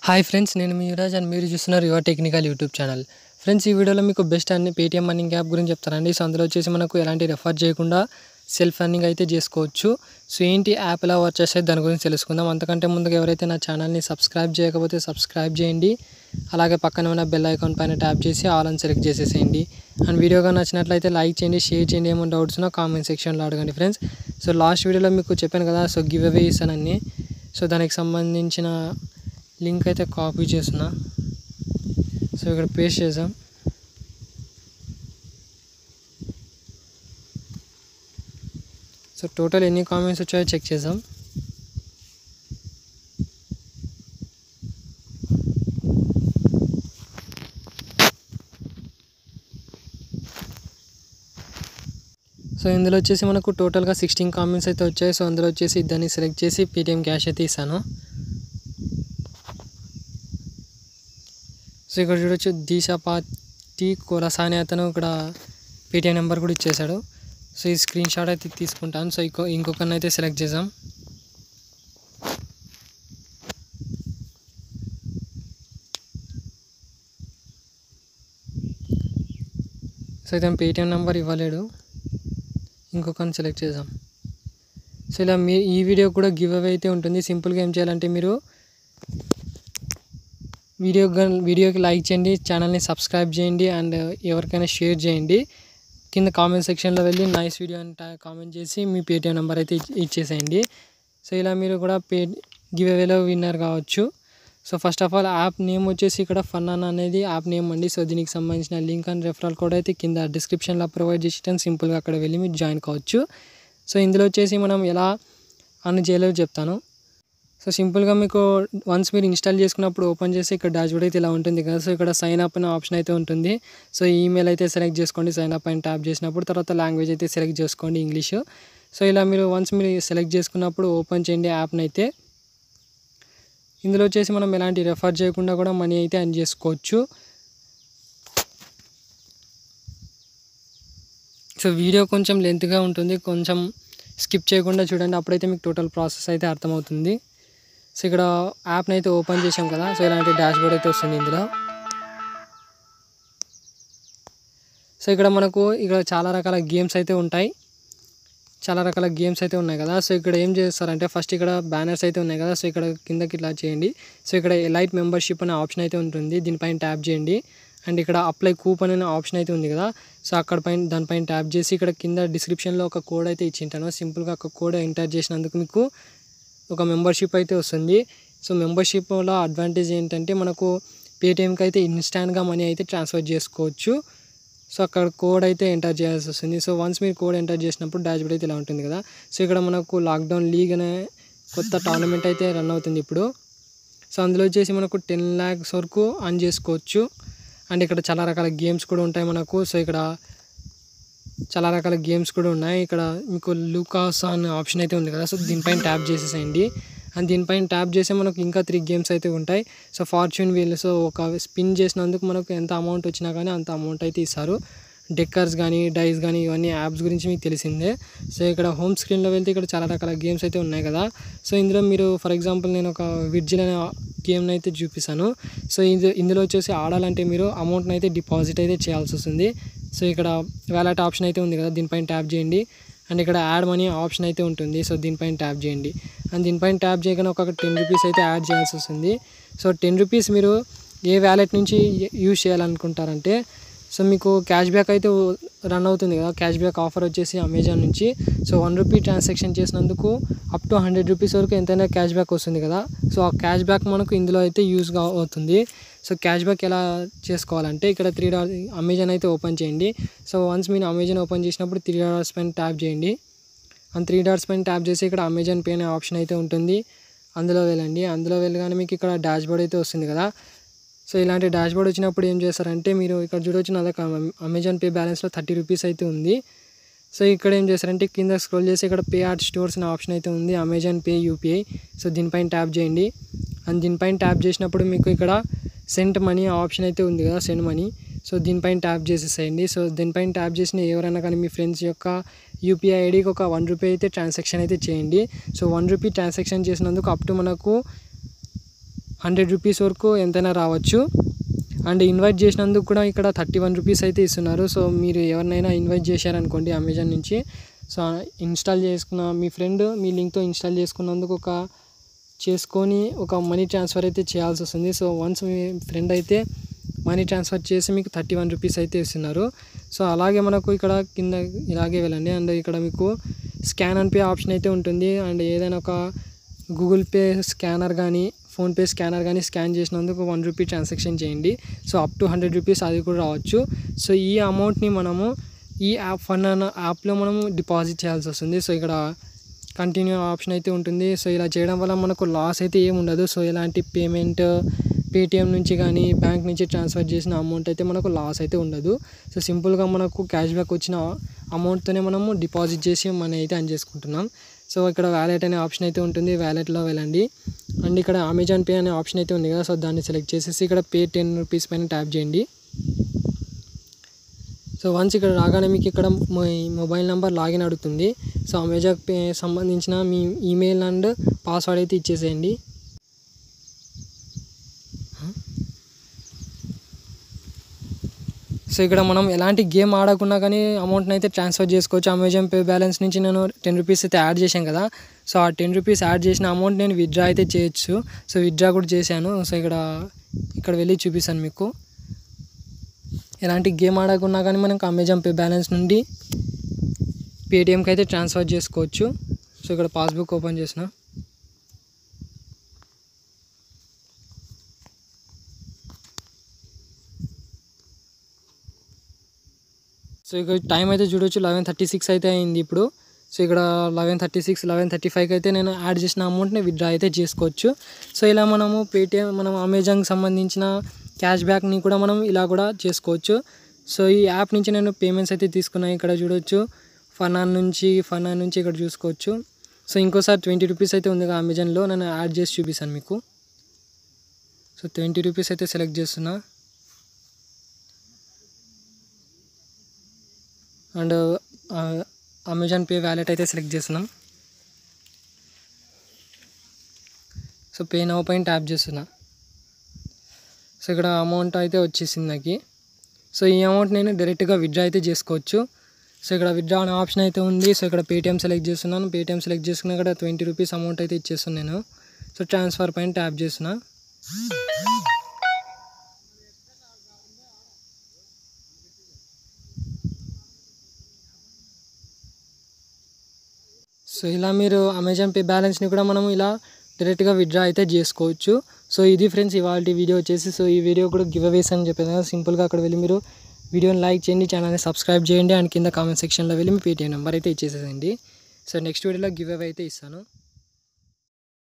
hi friends నేను మీ Yuvraj and మీరు చూస్తున్నారు యువ టెక్నికల్ యూట్యూబ్ ఛానల్ ఫ్రెండ్స్ ఈ వీడియోలో మీకు బెస్ట్ అన్ని పేటీఎం మర్నింగ్ యాప్ గురించి చెప్తానండి సో అందులో వచ్చేసి మనకు ఎలాంటి రెఫర్ చేయకుండా సెల్ఫ్ అర్నింగ్ అయితే చేసుకోవచ్చు సో ఏంటి యాప్ ఎలా వర్క్ చేస్తే దాని గురించి తెలుసుకుందాం అంతకంటే ముందుగా ఎవరైతే నా ఛానల్ని సబ్స్క్రైబ్ చేయకపోతే సబ్స్క్రైబ్ చేయండి అలాగే పక్కన ఉన్న బెల్ ఐకాన్ పైన ట్యాప్ చేసి ఆల్ అని సెలెక్ట్ చేసేసేయండి అండ్ వీడియోగా నచ్చినట్లయితే లైక్ చేయండి షేర్ చేయండి ఏమైనా డౌట్స్ ఉన్నా కామెంట్ సెక్షన్లో అడగండి ఫ్రెండ్స్ సో లాస్ట్ వీడియోలో మీకు చెప్పాను కదా సో గివ్ అవే ఇస్తానని సో దానికి సంబంధించిన లింక్ అయితే కాపీ చేసిన సో ఇక్కడ పేస్ట్ చేసాం సో టోటల్ ఎన్ని కామెంట్స్ వచ్చాయో చెక్ చేసాం సో ఇందులో వచ్చేసి మనకు టోటల్గా సిక్స్టీన్ కామెంట్స్ అయితే వచ్చాయి సో అందులో వచ్చేసి దాన్ని సెలెక్ట్ చేసి పేటిఎం క్యాష్ అయితే ఇస్తాను సో ఇక్కడ చూడొచ్చు దీశా పార్టీ కొలసాని అతను ఇక్కడ పేటిఎం నెంబర్ కూడా ఇచ్చేశాడు సో ఈ స్క్రీన్ షాట్ అయితే తీసుకుంటాను సో ఇంకో ఇంకొకరిని అయితే సెలెక్ట్ చేసాం సో ఇతను పేటిఎం నెంబర్ ఇవ్వలేడు ఇంకొకరిని సెలెక్ట్ చేసాం సో ఇలా మీ ఈ వీడియో కూడా గివ్ అవే అయితే ఉంటుంది సింపుల్గా ఏం చేయాలంటే మీరు వీడియో వీడియోకి లైక్ చేయండి ఛానల్ని సబ్స్క్రైబ్ చేయండి అండ్ ఎవరికైనా షేర్ చేయండి కింద కామెంట్ సెక్షన్లో వెళ్ళి నైస్ వీడియో అని కామెంట్ చేసి మీ పేటిఎం నెంబర్ అయితే ఇచ్- ఇచ్చేసేయండి సో ఇలా మీరు కూడా పే గివ్ అవేలో విన్నర్ కావచ్చు so first of all app name వచ్చేసి ఇక్కడ ఫన్నాన్ అనేది యాప్ నేమ్ అండి సో దీనికి సంబంధించిన లింక్ అండ్ రెఫరల్ కోడ్ అయితే కింద డిస్క్రిప్షన్లో ప్రొవైడ్ చేసి సింపుల్గా అక్కడ వెళ్ళి మీరు జాయిన్ కావచ్చు సో ఇందులో వచ్చేసి మనం ఎలా అన్ చేయాలో చెప్తాను సో సింపుల్గా మీకు వన్స్ మీరు ఇన్స్టాల్ చేసుకున్నప్పుడు ఓపెన్ చేసి ఇక్కడ డాష్బోర్డ్ అయితే ఇలా ఉంటుంది కదా సో ఇక్కడ సైన్ అప్ అనే ఆప్షన్ అయితే ఉంటుంది సో ఈమెయిల్ అయితే సెలెక్ట్ చేసుకోండి సైన్ అప్ అని ట్యాప్ చేసినప్పుడు తర్వాత లాంగ్వేజ్ అయితే సెలెక్ట్ చేసుకోండి ఇంగ్లీష్ సో ఇలా మీరు వన్స్ మీరు సెలెక్ట్ చేసుకున్నప్పుడు ఓపెన్ చేయండి యాప్ని అయితే ఇందులో వచ్చేసి మనం ఎలాంటి రెఫర్ చేయకుండా కూడా మనీ అయితే అర్న్ చేసుకోవచ్చు సో వీడియో కొంచెం లెంత్గా ఉంటుంది కొంచెం స్కిప్ చేయకుండా చూడండి అప్పుడైతే మీకు టోటల్ ప్రాసెస్ అయితే అర్థమవుతుంది సో ఇక్కడ యాప్ని అయితే ఓపెన్ చేసాం కదా సో ఇలాంటి డాష్బోర్డ్ అయితే వస్తుంది ఇందులో సో ఇక్కడ మనకు ఇక్కడ చాలా రకాల గేమ్స్ అయితే ఉంటాయి చాలా రకాల గేమ్స్ అయితే ఉన్నాయి కదా సో ఇక్కడ ఏం చేస్తారంటే ఫస్ట్ ఇక్కడ బ్యానర్స్ అయితే ఉన్నాయి కదా సో ఇక్కడ కిందకి ఇట్లా చేయండి సో ఇక్కడ ఎలైట్ మెంబర్షిప్ అనే ఆప్షన్ అయితే ఉంటుంది దీనిపైన ట్యాప్ చేయండి అండ్ ఇక్కడ అప్లై కూపన్ అనే ఆప్షన్ అయితే ఉంది కదా సో అక్కడ పైన దానిపైన ట్యాప్ చేసి ఇక్కడ కింద డిస్క్రిప్షన్లో ఒక కోడ్ అయితే ఇచ్చింటాను సింపుల్గా ఒక కోడ్ ఎంటర్ చేసినందుకు మీకు ఒక మెంబర్షిప్ అయితే వస్తుంది సో మెంబర్షిప్లో అడ్వాంటేజ్ ఏంటంటే మనకు పేటిఎంకి అయితే ఇన్స్టాంట్గా మనీ అయితే ట్రాన్స్ఫర్ చేసుకోవచ్చు సో అక్కడ కోడ్ అయితే ఎంటర్ చేయాల్సి వస్తుంది సో వన్స్ మీరు కోడ్ ఎంటర్ చేసినప్పుడు డాష్బోర్డ్ అయితే ఇలా ఉంటుంది కదా సో ఇక్కడ మనకు లాక్డౌన్ లీగ్ అనే కొత్త టోర్నమెంట్ అయితే రన్ అవుతుంది ఇప్పుడు సో అందులో వచ్చేసి మనకు టెన్ ల్యాక్స్ వరకు ఆన్ చేసుకోవచ్చు అండ్ ఇక్కడ చాలా రకాల గేమ్స్ కూడా ఉంటాయి మనకు సో ఇక్కడ చాలా రకాల గేమ్స్ కూడా ఉన్నాయి ఇక్కడ మీకు లూకాస్ అనే ఆప్షన్ అయితే ఉంది కదా సో దీనిపైన ట్యాప్ చేసేసేయండి అండ్ దీనిపైన ట్యాప్ చేస్తే మనకు ఇంకా త్రీ గేమ్స్ అయితే ఉంటాయి సో ఫార్చ్యూన్ వీల్ సో ఒక స్పిన్ చేసినందుకు మనకు ఎంత అమౌంట్ వచ్చినా కానీ అంత అమౌంట్ అయితే ఇస్తారు డెక్కర్స్ కానీ డైస్ కానీ ఇవన్నీ యాప్స్ గురించి మీకు తెలిసిందే సో ఇక్కడ హోమ్ స్క్రీన్లో వెళ్తే ఇక్కడ చాలా రకాల గేమ్స్ అయితే ఉన్నాయి కదా సో ఇందులో మీరు ఫర్ ఎగ్జాంపుల్ నేను ఒక విడ్జిల్ అనే గేమ్ని అయితే చూపిస్తాను సో ఇది ఇందులో వచ్చేసి ఆడాలంటే మీరు అమౌంట్ని అయితే డిపాజిట్ అయితే చేయాల్సి వస్తుంది సో ఇక్కడ వ్యాలెట్ ఆప్షన్ అయితే ఉంది కదా దీనిపైన ట్యాప్ చేయండి అండ్ ఇక్కడ యాడ్ మనీ ఆప్షన్ అయితే ఉంటుంది సో దీనిపైన ట్యాప్ చేయండి అండ్ దీనిపైన ట్యాప్ చేయగానే ఒక టెన్ రూపీస్ అయితే యాడ్ చేయాల్సి వస్తుంది సో టెన్ రూపీస్ మీరు ఏ వ్యాలెట్ నుంచి యూజ్ చేయాలనుకుంటారంటే సో మీకు క్యాష్ బ్యాక్ అయితే రన్ అవుతుంది కదా క్యాష్ బ్యాక్ ఆఫర్ వచ్చేసి అమెజాన్ నుంచి సో వన్ రూపీ ట్రాన్సాక్షన్ చేసినందుకు అప్ టు హండ్రెడ్ రూపీస్ వరకు ఎంతైనా క్యాష్ బ్యాక్ వస్తుంది కదా సో ఆ క్యాష్ బ్యాక్ మనకు ఇందులో అయితే యూజ్ అవుతుంది సో క్యాష్ బ్యాక్ ఎలా చేసుకోవాలంటే ఇక్కడ త్రీ డాలర్ అమెజాన్ అయితే ఓపెన్ చేయండి సో వన్స్ మీరు అమెజాన్ ఓపెన్ చేసినప్పుడు త్రీ డాలర్స్ పైన ట్యాప్ చేయండి అండ్ త్రీ డాట్స్ పైన ట్యాప్ చేసి ఇక్కడ అమెజాన్ పే అనే ఆప్షన్ అయితే ఉంటుంది అందులో వెళ్ళండి అందులో వెళ్ళగానే మీకు ఇక్కడ డాష్ బోర్డ్ అయితే వస్తుంది కదా సో ఇలాంటి డాష్ బోర్డ్ వచ్చినప్పుడు ఏం చేస్తారంటే మీరు ఇక్కడ చూడొచ్చు నా దగ్గర అమెజాన్ పే బ్యాలెన్స్లో థర్టీ రూపీస్ అయితే ఉంది సో ఇక్కడ ఏం చేస్తారంటే కింద స్క్రోల్ చేసి ఇక్కడ పే ఆర్ట్ స్టోర్స్ అనే ఆప్షన్ అయితే ఉంది అమెజాన్ పే యూపీఐ సో దీనిపైన ట్యాప్ చేయండి అండ్ దీనిపైన ట్యాప్ చేసినప్పుడు మీకు ఇక్కడ సెంట్ మనీ ఆప్షన్ అయితే ఉంది కదా సెండ్ మనీ సో దీనిపైన ట్యాప్ చేసేసేయండి సో దీనిపైన ట్యాప్ చేసిన ఎవరైనా కానీ మీ ఫ్రెండ్స్ యొక్క యూపీఐ ఐడికి ఒక వన్ రూపీ అయితే ట్రాన్సాక్షన్ అయితే చేయండి సో వన్ రూపీ ట్రాన్సాక్షన్ చేసినందుకు అప్ టు మనకు హండ్రెడ్ రూపీస్ వరకు ఎంతైనా రావచ్చు అండ్ ఇన్వైట్ చేసినందుకు కూడా ఇక్కడ థర్టీ వన్ రూపీస్ అయితే ఇస్తున్నారు సో మీరు ఎవరినైనా ఇన్వైట్ చేశారనుకోండి అమెజాన్ నుంచి సో ఇన్స్టాల్ చేసుకున్న మీ ఫ్రెండ్ మీ లింక్తో ఇన్స్టాల్ చేసుకున్నందుకు ఒక చేసుకొని ఒక మనీ ట్రాన్స్ఫర్ అయితే చేయాల్సి వస్తుంది సో వన్స్ మీ ఫ్రెండ్ అయితే మనీ ట్రాన్స్ఫర్ చేసి మీకు థర్టీ వన్ రూపీస్ అయితే ఇస్తున్నారు సో అలాగే మనకు ఇక్కడ కింద ఇలాగే వెళ్ళండి అండ్ ఇక్కడ మీకు స్కాన్ అండ్ పే ఆప్షన్ అయితే ఉంటుంది అండ్ ఏదైనా ఒక గూగుల్ పే స్కానర్ కానీ ఫోన్పే స్కానర్ కానీ స్కాన్ చేసినందుకు వన్ రూపీ ట్రాన్సాక్షన్ చేయండి so up to hundred rupees అది కూడా రావచ్చు సో ఈ అమౌంట్ని మనము ఈ యాప్ ఫండ్ అన్న యాప్లో మనము డిపాజిట్ చేయాల్సి వస్తుంది సో ఇక్కడ కంటిన్యూ ఆప్షన్ అయితే ఉంటుంది సో ఇలా చేయడం వల్ల మనకు లాస్ అయితే ఏమి ఉండదు సో ఎలాంటి పేమెంట్ పేటిఎం నుంచి కానీ బ్యాంక్ నుంచి ట్రాన్స్ఫర్ చేసిన అమౌంట్ అయితే మనకు లాస్ అయితే ఉండదు సో సింపుల్గా మనకు క్యాష్ బ్యాక్ వచ్చిన అమౌంట్తోనే మనము డిపాజిట్ చేసి మనీ అయితే అన్ చేసుకుంటున్నాం సో ఇక్కడ వ్యాలెట్ అనే ఆప్షన్ అయితే ఉంటుంది వ్యాలెట్లో వెళ్ళండి అండ్ ఇక్కడ అమెజాన్ పే అనే ఆప్షన్ అయితే ఉంది కదా సో దాన్ని సెలెక్ట్ చేసేసి ఇక్కడ పే టెన్ రూపీస్ పైన ట్యాప్ చేయండి సో వన్స్ ఇక్కడ రాగానే మీకు ఇక్కడ మీ మొబైల్ నెంబర్ లాగిన్ అడుగుతుంది సో అమెజాన్ పే సంబంధించిన మీ ఈమెయిల్ అండ్ పాస్వర్డ్ అయితే ఇచ్చేసేయండి సో ఇక్కడ మనం ఎలాంటి గేమ్ ఆడకుండా కానీ అమౌంట్ని అయితే ట్రాన్స్ఫర్ చేసుకోవచ్చు అమెజాన్ పే బ్యాలెన్స్ నుంచి నేను టెన్ రూపీస్ అయితే యాడ్ చేశాను కదా సో ఆ టెన్ రూపీస్ యాడ్ చేసిన అమౌంట్ నేను విత్డ్రా అయితే చేయొచ్చు సో విత్డ్రా కూడా చేశాను సో ఇక్కడ ఇక్కడ వెళ్ళి చూపిస్తాను మీకు ఎలాంటి గేమ్ ఆడకున్నా కానీ మనకు అమెజాన్ పే బ్యాలెన్స్ నుండి పేటిఎంకి అయితే ట్రాన్స్ఫర్ చేసుకోవచ్చు సో ఇక్కడ పాస్బుక్ ఓపెన్ చేసిన సో ఇక్కడ టైం అయితే చూడొచ్చు లెవెన్ థర్టీ సిక్స్ అయితే అయింది ఇప్పుడు సో ఇక్కడ eleven thirty six eleven thirty ఫైవ్కి అయితే నేను యాడ్ చేసిన అమౌంట్ని విత్డ్రా అయితే చేసుకోవచ్చు సో ఇలా మనము పేటిఎం మనం అమెజాన్కి సంబంధించిన క్యాష్ బ్యాక్ని కూడా మనం ఇలా కూడా చేసుకోవచ్చు సో ఈ యాప్ నుంచి నేను పేమెంట్స్ అయితే తీసుకున్నాను ఇక్కడ చూడొచ్చు ఫనాన్ నుంచి ఫనాన్ నుంచి ఇక్కడ చూసుకోవచ్చు సో ఇంకోసారి ట్వంటీ రూపీస్ అయితే ఉంది కదా అమెజాన్లో నేను యాడ్ చేసి చూపిస్తాను మీకు సో ట్వంటీ రూపీస్ అయితే సెలెక్ట్ చేస్తున్నా అండ్ అమెజాన్ పే వ్యాలెట్ అయితే సెలెక్ట్ చేస్తున్నాం సో పే నౌ పైన ట్యాప్ చేస్తున్నా సో ఇక్కడ అమౌంట్ అయితే వచ్చేసింది నాకు సో ఈ అమౌంట్ నేను డైరెక్ట్గా విత్డ్రా అయితే చేసుకోవచ్చు సో ఇక్కడ విత్డ్రా అనే ఆప్షన్ అయితే ఉంది సో ఇక్కడ పేటిఎం సెలెక్ట్ చేస్తున్నాను పేటిఎం సెలెక్ట్ చేసుకున్న ఇక్కడ ట్వంటీ రూపీస్ అమౌంట్ అయితే ఇచ్చేస్తాను నేను సో ట్రాన్స్ఫర్ పైన ట్యాప్ చేస్తున్నా సో ఇలా మీరు అమెజాన్ పే బ్యాలెన్స్ని కూడా మనం ఇలా డైరెక్ట్గా విత్డ్రా అయితే చేసుకోవచ్చు సో ఇది ఫ్రెండ్స్ ఇవాళ వీడియో వచ్చేసి సో ఈ వీడియో కూడా గివ్ అవేస్ అని చెప్పాను కదా సింపుల్గా అక్కడ వెళ్ళి మీరు వీడియోని లైక్ చేయండి ఛానల్ని సబ్స్క్రైబ్ చేయండి అండ్ కింద కామెంట్ సెక్షన్లో వెళ్ళి మీ పేటీఎం నెంబర్ అయితే ఇచ్చేసేయండి సో నెక్స్ట్ వీడియోలో గివ్ అవే అయితే ఇస్తాను